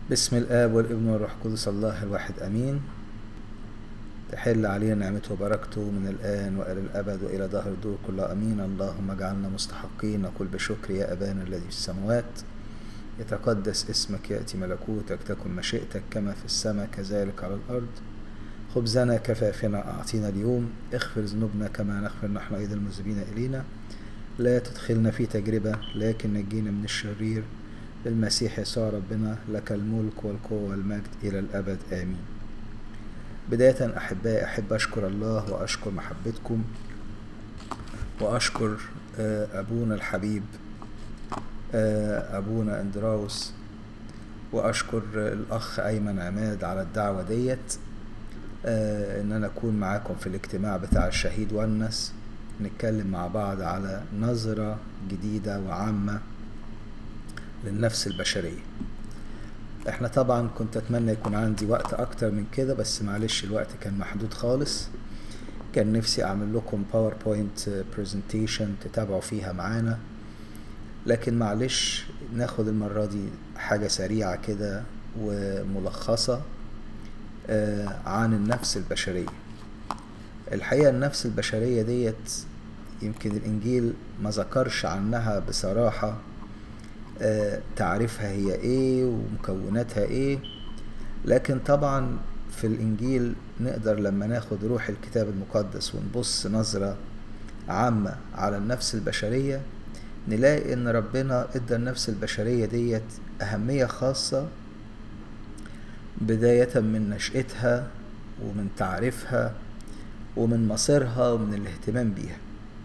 بسم الآب والابن والروح القدس الله الواحد أمين تحل علينا نعمته وبركته من الآن وإلى الأبد وإلى ظهر الدور كلها أمين اللهم اجعلنا مستحقين نقول بشكر يا أبانا الذي في السماوات يتقدس اسمك يأتي ملكوتك تكن مشيئتك كما في السماء كذلك على الأرض خبزنا كفافنا أعطينا اليوم اغفر ذنوبنا كما نغفر نحن أيضا المذنبين إلينا لا تدخلنا في تجربة لكن نجينا من الشرير بالمسيح يسوع ربنا لك الملك والقوة والمجد إلى الأبد آمين بداية أحبائي أحب أشكر الله وأشكر محبتكم وأشكر أبونا الحبيب أبونا أندراوس وأشكر الأخ أيمن عماد على الدعوة ديت إن أنا أكون معاكم في الاجتماع بتاع الشهيد والنس نتكلم مع بعض على نظرة جديدة وعامة للنفس البشرية احنا طبعا كنت اتمنى يكون عندي وقت اكتر من كده بس معلش الوقت كان محدود خالص كان نفسي اعمل لكم باوربوينت برزنتيشن تتابعوا فيها معانا لكن معلش ناخد المرة دي حاجة سريعة كده وملخصة عن النفس البشرية الحقيقة النفس البشرية ديت يمكن الإنجيل ما ذكرش عنها بصراحة تعريفها هي ايه ومكوناتها ايه لكن طبعا في الانجيل نقدر لما ناخد روح الكتاب المقدس ونبص نظرة عامة على النفس البشرية نلاقي ان ربنا ادى النفس البشرية ديت اهمية خاصة بداية من نشأتها ومن تعريفها ومن مصيرها ومن الاهتمام بيها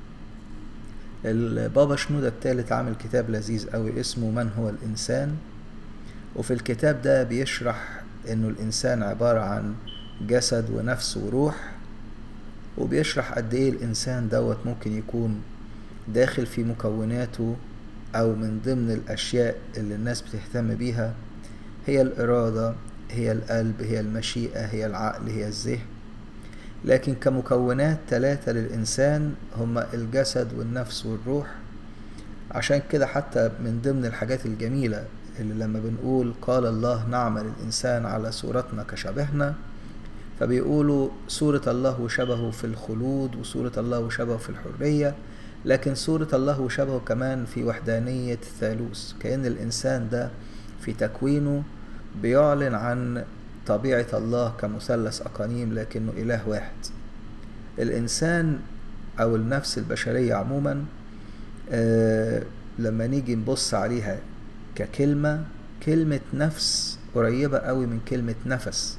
البابا شنودة الثالث عامل كتاب لذيذ قوي اسمه من هو الإنسان وفي الكتاب ده بيشرح إنه الإنسان عبارة عن جسد ونفس وروح وبيشرح قد إيه الإنسان دوت ممكن يكون داخل في مكوناته أو من ضمن الأشياء اللي الناس بتهتم بيها هي الإرادة هي القلب هي المشيئة هي العقل هي الذهن لكن كمكونات ثلاثة للإنسان هما الجسد والنفس والروح عشان كده حتى من ضمن الحاجات الجميلة اللي لما بنقول قال الله نعمل الإنسان على صورتنا كشبهنا فبيقولوا صورة الله وشبهه في الخلود وصورة الله وشبهه في الحرية لكن صورة الله وشبهه كمان في وحدانية الثالوث كأن الإنسان ده في تكوينه بيعلن عن طبيعة الله كمثلث أقانيم لكنه إله واحد الإنسان أو النفس البشرية عموما آه لما نيجي نبص عليها ككلمة كلمة نفس قريبة قوي من كلمة نفس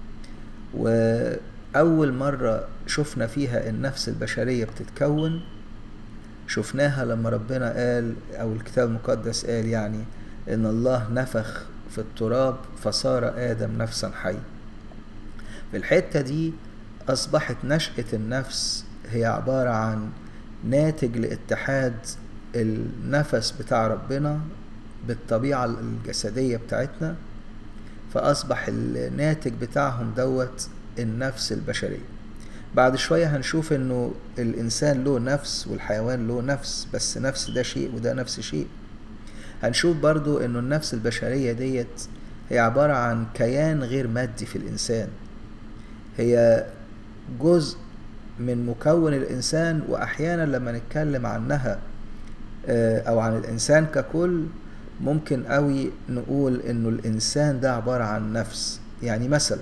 وأول مرة شفنا فيها النفس البشرية بتتكون شفناها لما ربنا قال أو الكتاب المقدس قال يعني إن الله نفخ في التراب فصار آدم نفسا حي في الحتة دي أصبحت نشأة النفس هي عبارة عن ناتج لاتحاد النفس بتاع ربنا بالطبيعة الجسدية بتاعتنا فأصبح الناتج بتاعهم دوت النفس البشرية بعد شوية هنشوف انه الانسان له نفس والحيوان له نفس بس نفس ده شيء وده نفس شيء هنشوف برضو انه النفس البشرية ديت هي عبارة عن كيان غير مادي في الانسان هي جزء من مكون الانسان واحيانا لما نتكلم عنها او عن الانسان ككل ممكن قوي نقول انه الانسان ده عبارة عن نفس يعني مثلا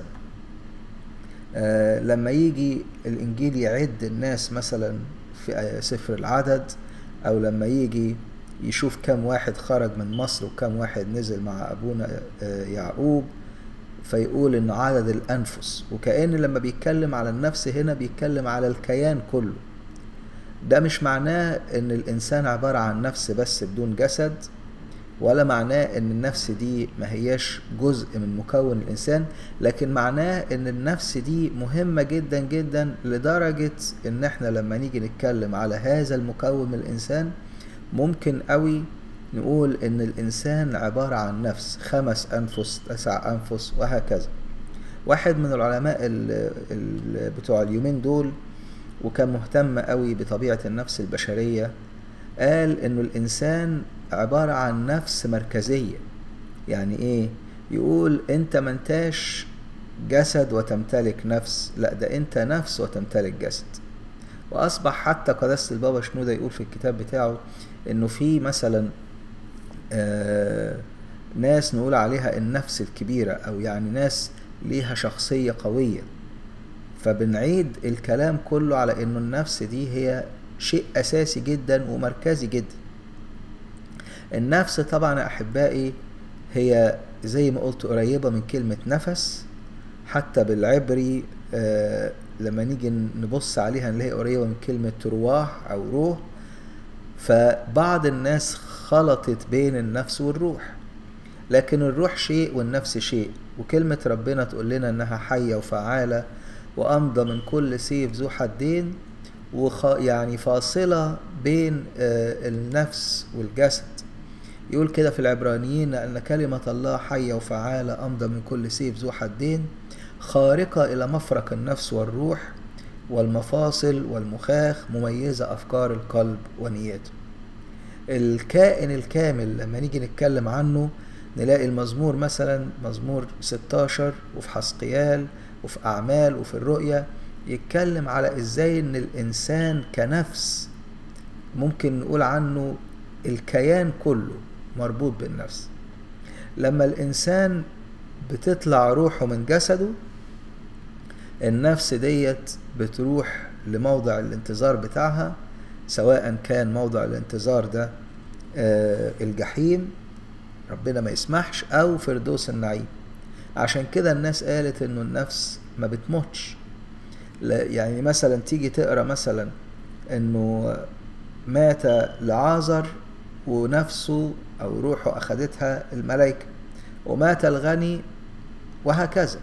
لما يجي الانجيل يعد الناس مثلا في سفر العدد او لما يجي يشوف كم واحد خرج من مصر وكم واحد نزل مع أبونا يعقوب فيقول إن عدد الأنفس وكأن لما بيتكلم على النفس هنا بيتكلم على الكيان كله ده مش معناه إن الإنسان عبارة عن نفس بس بدون جسد ولا معناه إن النفس دي ما هياش جزء من مكون الإنسان لكن معناه إن النفس دي مهمة جدا جدا لدرجة إن إحنا لما نيجي نتكلم على هذا المكون من الإنسان ممكن قوي نقول ان الانسان عبارة عن نفس خمس انفس تسع انفس وهكذا واحد من العلماء ال ال بتوع اليومين دول وكان مهتم قوي بطبيعة النفس البشرية قال انه الانسان عبارة عن نفس مركزية يعني ايه يقول انت منتاش جسد وتمتلك نفس لا ده انت نفس وتمتلك جسد واصبح حتى قداسة البابا شنودة يقول في الكتاب بتاعه انه في مثلا آه ناس نقول عليها النفس الكبيرة او يعني ناس ليها شخصية قوية فبنعيد الكلام كله على انه النفس دي هي شيء اساسي جدا ومركزي جدا النفس طبعا يا احبائي هي زي ما قلت قريبة من كلمة نفس حتى بالعبري آه لما نيجي نبص عليها نلاقي قريبة من كلمة رواح أو روح فبعض الناس خلطت بين النفس والروح لكن الروح شيء والنفس شيء وكلمة ربنا تقول لنا إنها حية وفعالة وأمضى من كل سيف ذو حدين وخ يعني فاصلة بين آه النفس والجسد يقول كده في العبرانيين أن كلمة الله حية وفعالة أمضى من كل سيف ذو حدين خارقة إلى مفرق النفس والروح والمفاصل والمخاخ مميزة أفكار القلب ونياته الكائن الكامل لما نيجي نتكلم عنه نلاقي المزمور مثلا مزمور 16 وفي حسقيال وفي أعمال وفي الرؤية يتكلم على إزاي إن الإنسان كنفس ممكن نقول عنه الكيان كله مربوط بالنفس لما الإنسان بتطلع روحه من جسده النفس ديت بتروح لموضع الانتظار بتاعها سواء كان موضع الانتظار ده الجحيم ربنا ما يسمحش او فردوس النعيم عشان كده الناس قالت انه النفس ما بتموتش يعني مثلا تيجي تقرا مثلا انه مات لعازر ونفسه او روحه اخدتها الملائكه ومات الغني وهكذا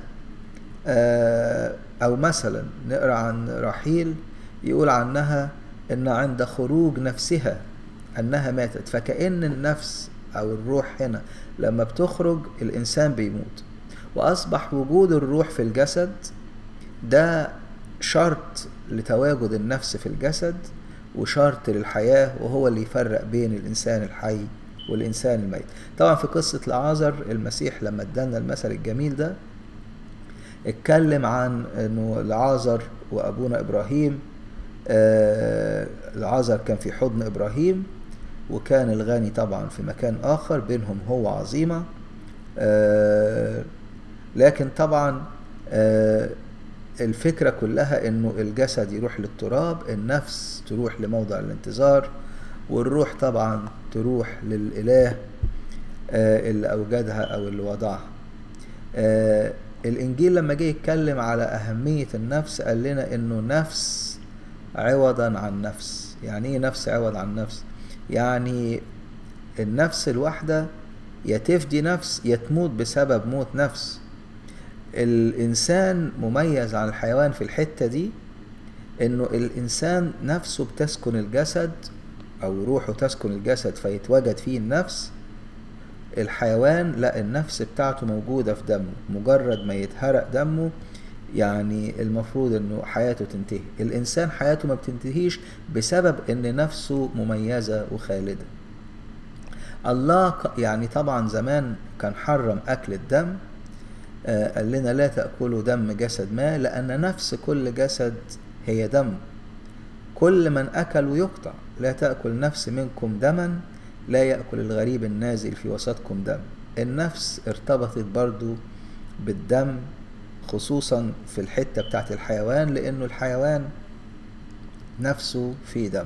او مثلا نقرا عن رحيل يقول عنها ان عند خروج نفسها انها ماتت فكأن النفس او الروح هنا لما بتخرج الانسان بيموت واصبح وجود الروح في الجسد ده شرط لتواجد النفس في الجسد وشرط للحياة وهو اللي يفرق بين الإنسان الحي والإنسان الميت طبعا في قصة العازر المسيح لما ادانا المثل الجميل ده اتكلم عن انه العازر وابونا ابراهيم آه العازر كان في حضن ابراهيم وكان الغني طبعا في مكان اخر بينهم هو عظيمه آه لكن طبعا آه الفكرة كلها انه الجسد يروح للتراب النفس تروح لموضع الانتظار والروح طبعا تروح للإله اللي أوجدها أو اللي وضعها الإنجيل لما جه يتكلم على أهمية النفس قال لنا إنه نفس عوضا عن نفس يعني إيه نفس عوض عن نفس يعني النفس الواحدة يا تفدي نفس يا تموت بسبب موت نفس الإنسان مميز عن الحيوان في الحتة دي إنه الإنسان نفسه بتسكن الجسد أو روحه تسكن الجسد فيتوجد فيه النفس الحيوان لا النفس بتاعته موجودة في دمه مجرد ما يتهرق دمه يعني المفروض انه حياته تنتهي الانسان حياته ما بتنتهيش بسبب ان نفسه مميزة وخالدة الله يعني طبعا زمان كان حرم اكل الدم آه قال لنا لا تأكلوا دم جسد ما لأن نفس كل جسد هي دم كل من أكل يقطع لا تأكل نفس منكم دما لا يأكل الغريب النازل في وسطكم دم النفس ارتبطت برضو بالدم خصوصا في الحتة بتاعت الحيوان لأنه الحيوان نفسه فيه دم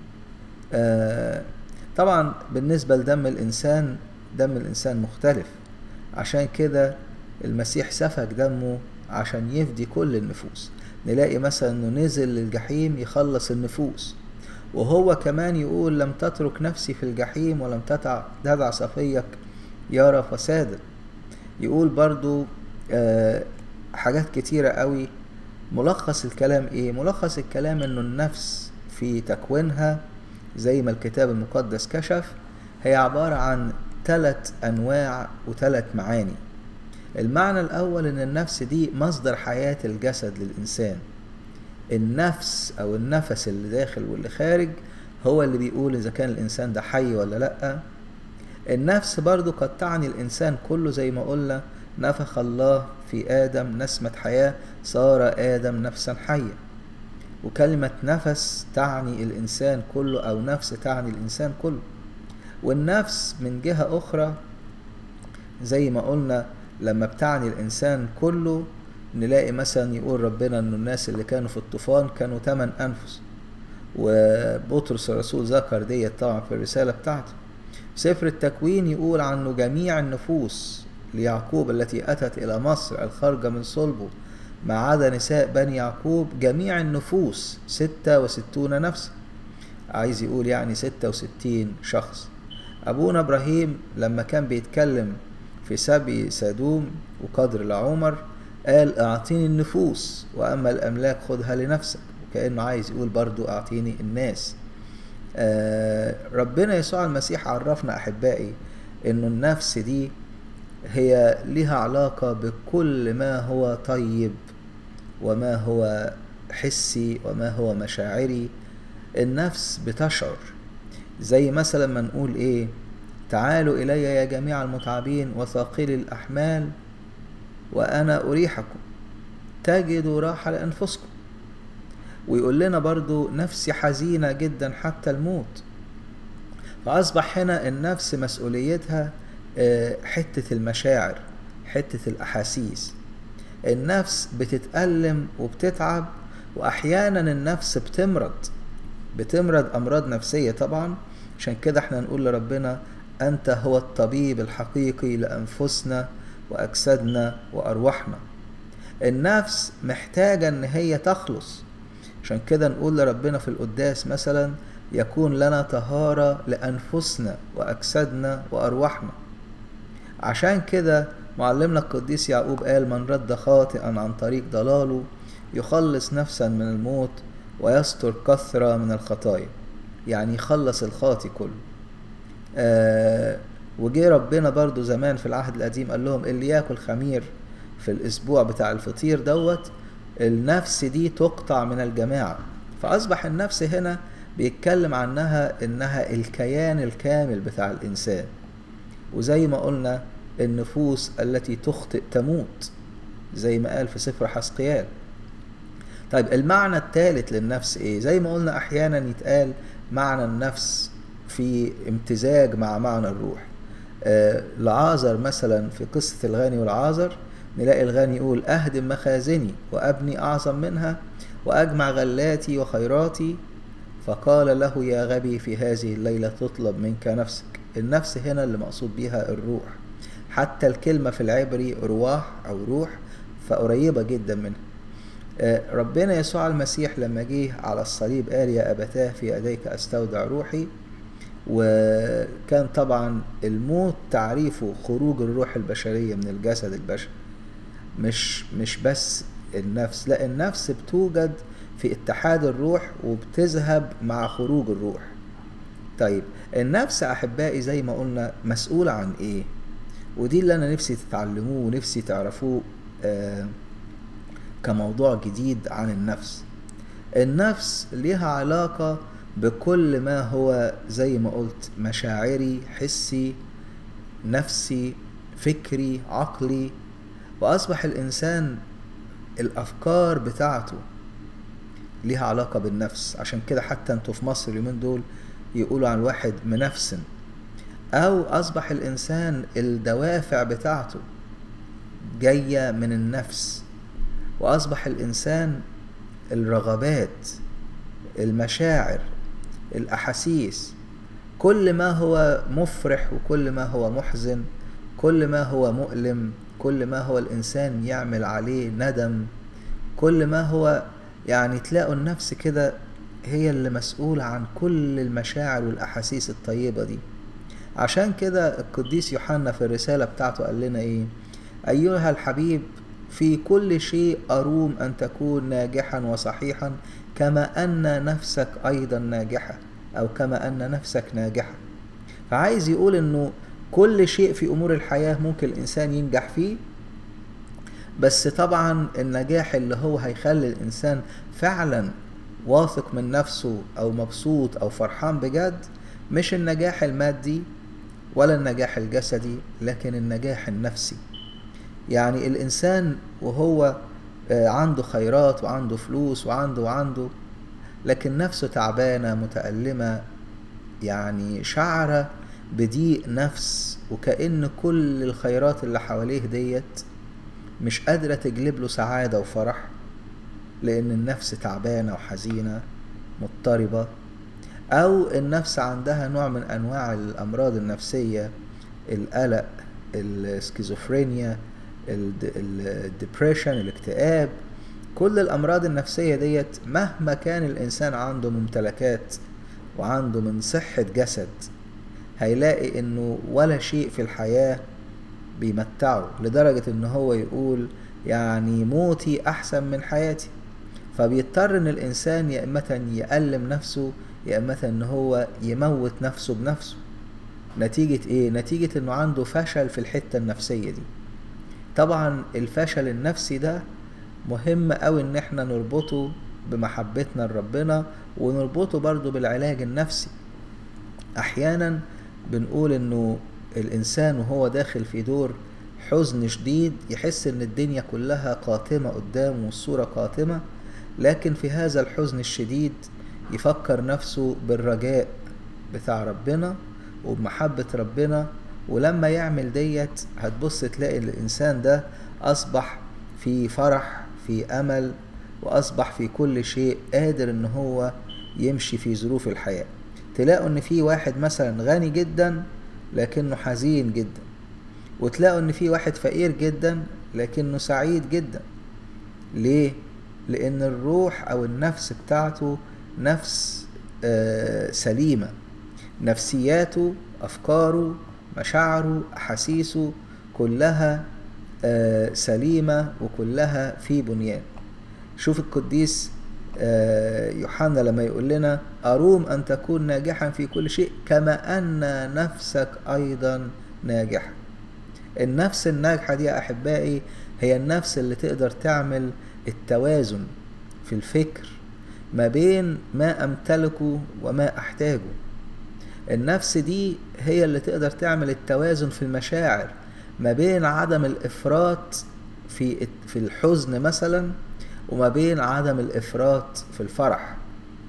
آه طبعا بالنسبة لدم الإنسان دم الإنسان مختلف عشان كده المسيح سفك دمه عشان يفدي كل النفوس نلاقي مثلا انه نزل للجحيم يخلص النفوس وهو كمان يقول لم تترك نفسي في الجحيم ولم تدع صفيك يرى فسادا يقول برضو آه حاجات كتيرة قوي ملخص الكلام ايه ملخص الكلام انه النفس في تكوينها زي ما الكتاب المقدس كشف هي عبارة عن ثلاث انواع وثلاث معاني المعنى الأول إن النفس دي مصدر حياة الجسد للإنسان النفس أو النفس اللي داخل واللي خارج هو اللي بيقول إذا كان الإنسان ده حي ولا لأ النفس برضو قد تعني الإنسان كله زي ما قلنا نفخ الله في آدم نسمة حياة صار آدم نفسا حية وكلمة نفس تعني الإنسان كله أو نفس تعني الإنسان كله والنفس من جهة أخرى زي ما قلنا لما بتعني الإنسان كله نلاقي مثلا يقول ربنا إنه الناس اللي كانوا في الطوفان كانوا تمن أنفس وبطرس الرسول ذكر ديت طبعا في الرسالة بتاعته سفر التكوين يقول عنه جميع النفوس ليعقوب التي أتت إلى مصر الخارجة من صلبه ما عدا نساء بني يعقوب جميع النفوس ستة وستون نفسا عايز يقول يعني ستة وستين شخص أبونا إبراهيم لما كان بيتكلم في سبي سدوم وقدر العمر قال أعطيني النفوس وأما الأملاك خذها لنفسك وكأنه عايز يقول برضو أعطيني الناس آه ربنا يسوع المسيح عرفنا أحبائي إنه النفس دي هي لها علاقة بكل ما هو طيب وما هو حسي وما هو مشاعري النفس بتشعر زي مثلا ما نقول ايه تعالوا الي يا جميع المتعبين وثاقلي الاحمال وانا اريحكم تجدوا راحه لانفسكم ويقول لنا برضو نفسي حزينه جدا حتى الموت فاصبح هنا النفس مسؤوليتها حته المشاعر حته الاحاسيس النفس بتتألم وبتتعب وأحيانا النفس بتمرض بتمرض أمراض نفسية طبعا عشان كده احنا نقول لربنا أنت هو الطبيب الحقيقي لأنفسنا وأجسادنا وأرواحنا النفس محتاجة إن هي تخلص عشان كده نقول لربنا في القداس مثلا يكون لنا طهارة لأنفسنا وأجسادنا وأرواحنا عشان كده معلمنا القديس يعقوب قال من رد خاطئا عن طريق ضلاله يخلص نفسا من الموت ويستر كثرة من الخطايا يعني يخلص الخاطي كله آه وجه ربنا برضو زمان في العهد القديم قال لهم اللي ياكل خمير في الاسبوع بتاع الفطير دوت النفس دي تقطع من الجماعة فأصبح النفس هنا بيتكلم عنها إنها الكيان الكامل بتاع الإنسان وزي ما قلنا النفوس التي تخطئ تموت زي ما قال في سفر حسقيال طيب المعنى الثالث للنفس ايه زي ما قلنا احيانا يتقال معنى النفس في امتزاج مع معنى الروح آه العازر مثلا في قصة الغني والعازر نلاقي الغني يقول أهدم مخازني وأبني أعظم منها وأجمع غلاتي وخيراتي فقال له يا غبي في هذه الليلة تطلب منك نفسك النفس هنا اللي مقصود بها الروح حتى الكلمة في العبري رواح أو روح فقريبة جدا منها ربنا يسوع المسيح لما جه على الصليب قال يا أبتاه في يديك أستودع روحي وكان طبعا الموت تعريفه خروج الروح البشرية من الجسد البشري مش مش بس النفس لا النفس بتوجد في اتحاد الروح وبتذهب مع خروج الروح طيب النفس احبائي زي ما قلنا مسؤولة عن ايه ودي اللي انا نفسي تتعلموه ونفسي تعرفوه آه كموضوع جديد عن النفس النفس ليها علاقة بكل ما هو زي ما قلت مشاعري حسي نفسي فكري عقلي وأصبح الإنسان الأفكار بتاعته ليها علاقة بالنفس عشان كده حتى انتوا في مصر اليومين دول يقولوا عن واحد منفسن أو أصبح الإنسان الدوافع بتاعته جاية من النفس وأصبح الإنسان الرغبات المشاعر الأحاسيس كل ما هو مفرح وكل ما هو محزن كل ما هو مؤلم كل ما هو الإنسان يعمل عليه ندم كل ما هو يعني تلاقوا النفس كده هي اللي مسؤولة عن كل المشاعر والأحاسيس الطيبة دي عشان كده القديس يوحنا في الرسالة بتاعته قال لنا إيه أيها الحبيب في كل شيء أروم أن تكون ناجحا وصحيحا كما أن نفسك أيضا ناجحة أو كما أن نفسك ناجحة فعايز يقول إنه كل شيء في أمور الحياة ممكن الإنسان ينجح فيه بس طبعا النجاح اللي هو هيخلي الإنسان فعلا واثق من نفسه أو مبسوط أو فرحان بجد مش النجاح المادي ولا النجاح الجسدي لكن النجاح النفسي يعني الإنسان وهو عنده خيرات وعنده فلوس وعنده وعنده لكن نفسه تعبانة متألمة يعني شعرة بضيق نفس وكأن كل الخيرات اللي حواليه ديت مش قادرة تجلب له سعادة وفرح لأن النفس تعبانة وحزينة مضطربة أو النفس عندها نوع من أنواع الأمراض النفسية القلق السكيزوفرينيا الدبريشن الاكتئاب كل الأمراض النفسية ديت مهما كان الإنسان عنده ممتلكات وعنده من صحة جسد هيلاقي إنه ولا شيء في الحياة بيمتعه لدرجة إن هو يقول يعني موتي أحسن من حياتي فبيضطر إن الإنسان يا إما يألم نفسه يا إما إن هو يموت نفسه بنفسه نتيجة إيه؟ نتيجة إنه عنده فشل في الحتة النفسية دي طبعا الفشل النفسي ده مهم أوي إن إحنا نربطه بمحبتنا لربنا ونربطه برضه بالعلاج النفسي أحيانا بنقول إنه الإنسان وهو داخل في دور حزن شديد يحس إن الدنيا كلها قاتمة قدامه والصورة قاتمة لكن في هذا الحزن الشديد يفكر نفسه بالرجاء بتاع ربنا وبمحبة ربنا ولما يعمل ديت هتبص تلاقي الإنسان ده أصبح في فرح في أمل وأصبح في كل شيء قادر إن هو يمشي في ظروف الحياة تلاقوا إن في واحد مثلا غني جدا لكنه حزين جدا وتلاقوا إن في واحد فقير جدا لكنه سعيد جدا ليه؟ لأن الروح أو النفس بتاعته نفس آه سليمة نفسياته أفكاره مشاعره أحاسيسه كلها آه سليمة وكلها في بنيان شوف القديس آه يوحنا لما يقول لنا أروم أن تكون ناجحا في كل شيء كما أن نفسك أيضا ناجحة النفس الناجحة دي يا أحبائي هي النفس اللي تقدر تعمل التوازن في الفكر ما بين ما أمتلكه وما أحتاجه النفس دي هي اللي تقدر تعمل التوازن في المشاعر ما بين عدم الافراط في في الحزن مثلا وما بين عدم الافراط في الفرح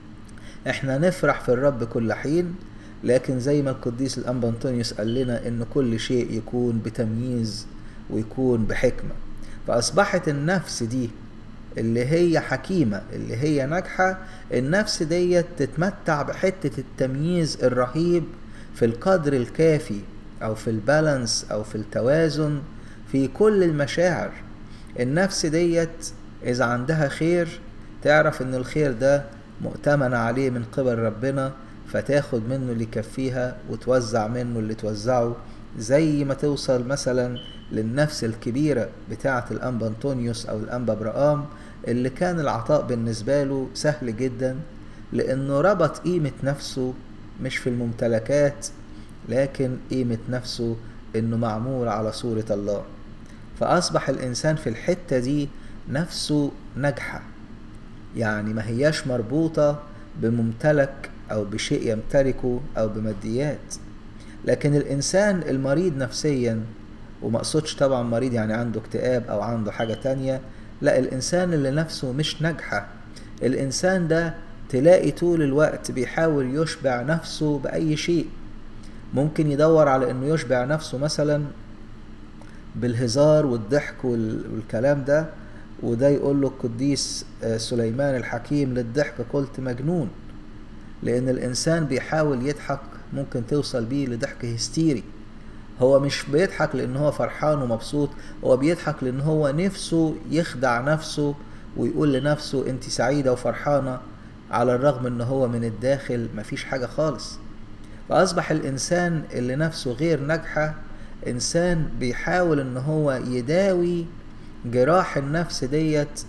احنا نفرح في الرب كل حين لكن زي ما القديس الانبا انطونيوس قال لنا ان كل شيء يكون بتمييز ويكون بحكمه فاصبحت النفس دي اللي هي حكيمة اللي هي ناجحة النفس ديت تتمتع بحتة التمييز الرهيب في القدر الكافي أو في البالانس أو في التوازن في كل المشاعر النفس ديت إذا عندها خير تعرف إن الخير ده مؤتمن عليه من قبل ربنا فتاخد منه اللي يكفيها وتوزع منه اللي توزعه زي ما توصل مثلا للنفس الكبيرة بتاعة الأنبا أنطونيوس أو الأنبا برقام اللي كان العطاء بالنسبة له سهل جدا لأنه ربط قيمة نفسه مش في الممتلكات لكن قيمة نفسه إنه معمول على صورة الله فأصبح الإنسان في الحتة دي نفسه ناجحة يعني ما هياش مربوطة بممتلك أو بشيء يمتلكه أو بماديات لكن الإنسان المريض نفسيا وما اقصدش طبعا مريض يعني عنده اكتئاب او عنده حاجة تانية لا الانسان اللي نفسه مش ناجحة الانسان ده تلاقي طول الوقت بيحاول يشبع نفسه بأي شيء ممكن يدور على انه يشبع نفسه مثلا بالهزار والضحك والكلام ده وده يقول له القديس سليمان الحكيم للضحك قلت مجنون لان الانسان بيحاول يضحك ممكن توصل بيه لضحك هستيري هو مش بيضحك لان هو فرحان ومبسوط هو بيضحك لان هو نفسه يخدع نفسه ويقول لنفسه انت سعيدة وفرحانة على الرغم ان هو من الداخل مفيش حاجة خالص فاصبح الانسان اللي نفسه غير ناجحة انسان بيحاول ان هو يداوي جراح النفس ديت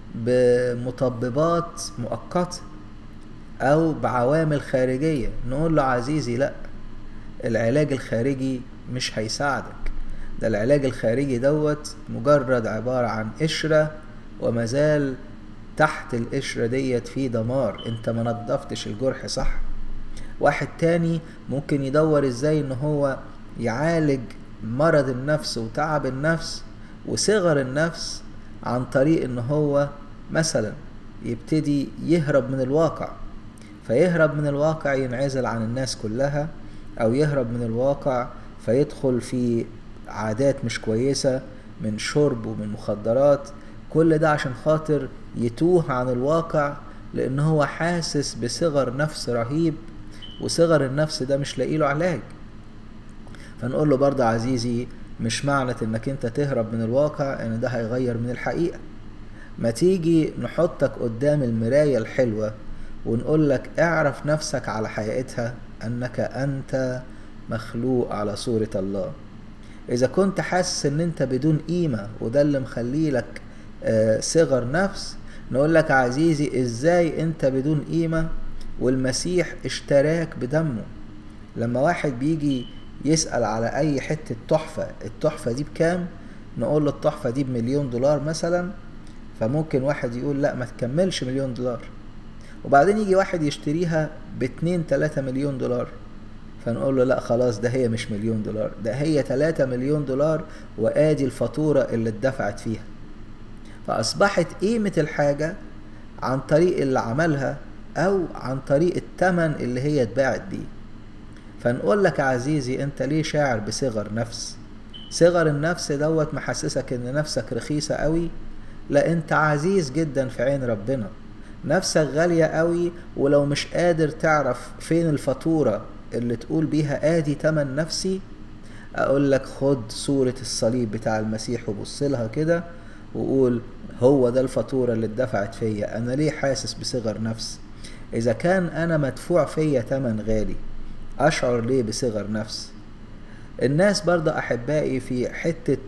بمطببات مؤقتة او بعوامل خارجية نقول له عزيزي لا العلاج الخارجي مش هيساعدك ده العلاج الخارجي دوت مجرد عبارة عن قشرة ومازال تحت القشرة ديت في دمار انت ما نضفتش الجرح صح واحد تاني ممكن يدور ازاي ان هو يعالج مرض النفس وتعب النفس وصغر النفس عن طريق ان هو مثلا يبتدي يهرب من الواقع فيهرب من الواقع ينعزل عن الناس كلها او يهرب من الواقع فيدخل في عادات مش كويسة من شرب ومن مخدرات كل ده عشان خاطر يتوه عن الواقع لان هو حاسس بصغر نفس رهيب وصغر النفس ده مش لاقي له علاج فنقول له برضه عزيزي مش معنى انك انت تهرب من الواقع ان ده هيغير من الحقيقة ما تيجي نحطك قدام المراية الحلوة ونقول لك اعرف نفسك على حقيقتها انك انت مخلوق على صورة الله اذا كنت حاسس ان انت بدون قيمة وده اللي مخلي لك آه صغر نفس نقول لك عزيزي ازاي انت بدون قيمة والمسيح اشتراك بدمه لما واحد بيجي يسأل على اي حتة تحفة التحفة دي بكام نقول له التحفة دي بمليون دولار مثلا فممكن واحد يقول لا ما تكملش مليون دولار وبعدين يجي واحد يشتريها باتنين تلاتة مليون دولار فنقول له لا خلاص ده هي مش مليون دولار ده هي تلاتة مليون دولار وادي الفاتورة اللي اتدفعت فيها فأصبحت قيمة الحاجة عن طريق اللي عملها أو عن طريق التمن اللي هي اتباعت بيه فنقول لك عزيزي انت ليه شاعر بصغر نفس صغر النفس دوت محسسك ان نفسك رخيصة قوي لا انت عزيز جدا في عين ربنا نفسك غالية قوي ولو مش قادر تعرف فين الفاتورة اللي تقول بيها ادي تمن نفسي اقول لك خد صورة الصليب بتاع المسيح وبص لها كده وقول هو ده الفاتورة اللي اتدفعت فيا انا ليه حاسس بصغر نفس اذا كان انا مدفوع فيا تمن غالي اشعر ليه بصغر نفس الناس برضه احبائي في حتة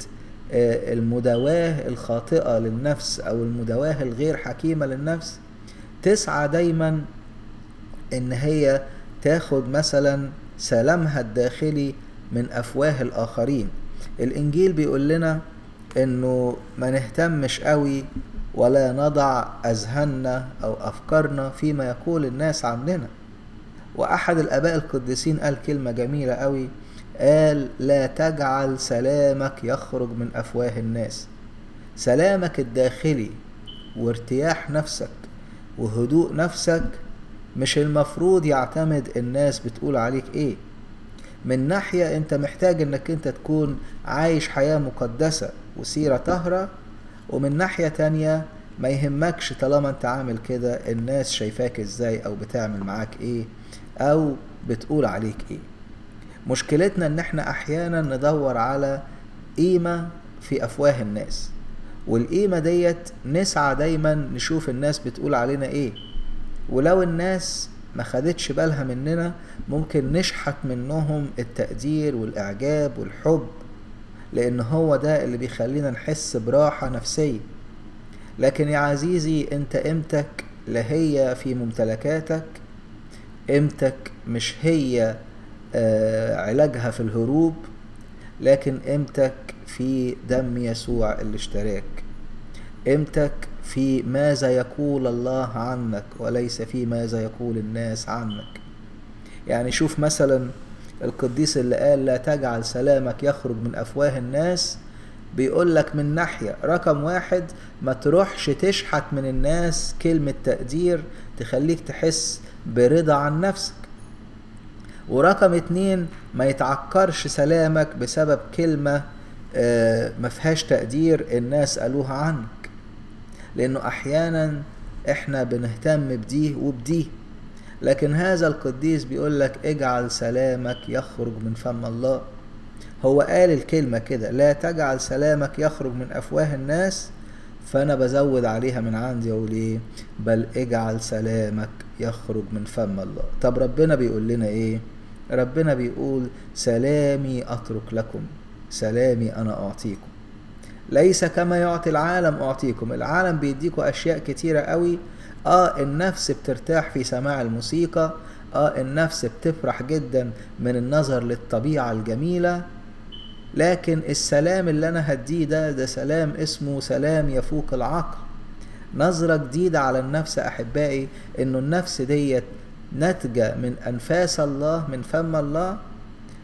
المداواة الخاطئة للنفس او المداواة الغير حكيمة للنفس تسعى دايما ان هي تاخد مثلا سلامها الداخلي من افواه الاخرين الانجيل بيقول لنا انه ما نهتمش قوي ولا نضع اذهاننا او افكارنا فيما يقول الناس عننا واحد الاباء القديسين قال كلمة جميلة قوي قال لا تجعل سلامك يخرج من افواه الناس سلامك الداخلي وارتياح نفسك وهدوء نفسك مش المفروض يعتمد الناس بتقول عليك ايه من ناحية انت محتاج انك انت تكون عايش حياة مقدسة وسيرة طهرة ومن ناحية تانية ما يهمكش طالما انت عامل كده الناس شايفاك ازاي او بتعمل معاك ايه او بتقول عليك ايه مشكلتنا ان احنا احيانا ندور على قيمة في افواه الناس والقيمة ديت نسعى دايما نشوف الناس بتقول علينا ايه ولو الناس ما خدتش بالها مننا ممكن نشحت منهم التقدير والاعجاب والحب لان هو ده اللي بيخلينا نحس براحة نفسية لكن يا عزيزي انت قيمتك لا هي في ممتلكاتك قيمتك مش هي آه علاجها في الهروب لكن قيمتك في دم يسوع اللي اشتراك قيمتك في ماذا يقول الله عنك وليس في ماذا يقول الناس عنك يعني شوف مثلا القديس اللي قال لا تجعل سلامك يخرج من افواه الناس بيقول لك من ناحية رقم واحد ما تروحش تشحت من الناس كلمة تقدير تخليك تحس برضا عن نفسك ورقم اتنين ما يتعكرش سلامك بسبب كلمة ما فيهاش تقدير الناس قالوها عنك لانه احيانا احنا بنهتم بدي وبدي لكن هذا القديس بيقول لك اجعل سلامك يخرج من فم الله هو قال الكلمة كده لا تجعل سلامك يخرج من أفواه الناس فأنا بزود عليها من عندي أقول إيه بل اجعل سلامك يخرج من فم الله طب ربنا بيقول لنا إيه ربنا بيقول سلامي أترك لكم سلامي أنا أعطيكم ليس كما يعطي العالم أعطيكم العالم بيديكوا أشياء كتيرة قوي آه النفس بترتاح في سماع الموسيقى آه النفس بتفرح جدا من النظر للطبيعة الجميلة لكن السلام اللي انا هديه ده ده سلام اسمه سلام يفوق العقل نظرة جديدة على النفس احبائي انه النفس ديت ناتجة من انفاس الله من فم الله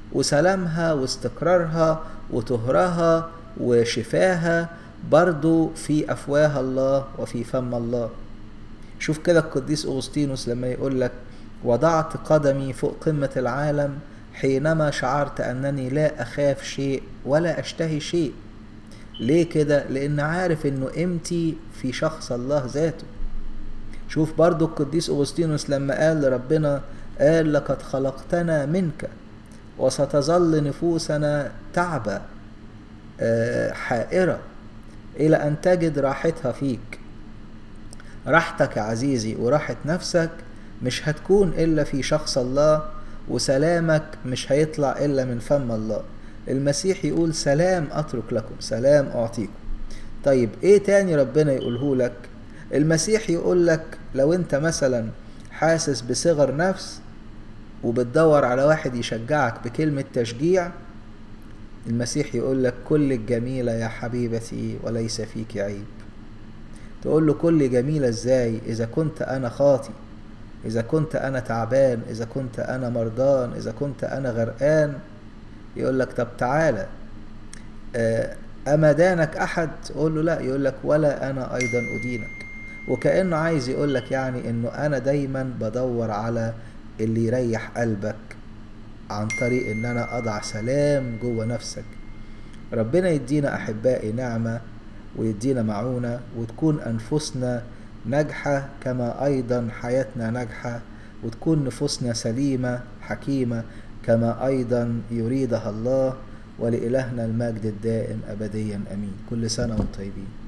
وسلامها واستقرارها وطهرها وشفاها برضو في أفواه الله وفي فم الله شوف كده القديس أغسطينوس لما يقول لك وضعت قدمي فوق قمة العالم حينما شعرت أنني لا أخاف شيء ولا أشتهي شيء ليه كده؟ لأن عارف إنه قيمتي في شخص الله ذاته شوف برضو القديس أغسطينوس لما قال لربنا قال لقد خلقتنا منك وستظل نفوسنا تعبة حائرة إلى أن تجد راحتها فيك راحتك يا عزيزي وراحة نفسك مش هتكون إلا في شخص الله وسلامك مش هيطلع إلا من فم الله المسيح يقول سلام أترك لكم سلام أعطيكم طيب إيه تاني ربنا يقوله لك المسيح يقول لك لو أنت مثلا حاسس بصغر نفس وبتدور على واحد يشجعك بكلمة تشجيع المسيح يقول لك كل الجميلة يا حبيبتي وليس فيك عيب تقول له كل جميلة ازاي اذا كنت انا خاطي اذا كنت انا تعبان اذا كنت انا مرضان اذا كنت انا غرقان يقول لك طب تعالى اما دانك احد تقول له لا يقول لك ولا انا ايضا ادينك وكانه عايز يقول لك يعني انه انا دايما بدور على اللي يريح قلبك عن طريق ان انا اضع سلام جوه نفسك ربنا يدينا احبائي نعمه ويدينا معونه وتكون انفسنا ناجحه كما ايضا حياتنا ناجحه وتكون نفوسنا سليمه حكيمه كما ايضا يريدها الله ولالهنا المجد الدائم ابديا امين كل سنه وانتم طيبين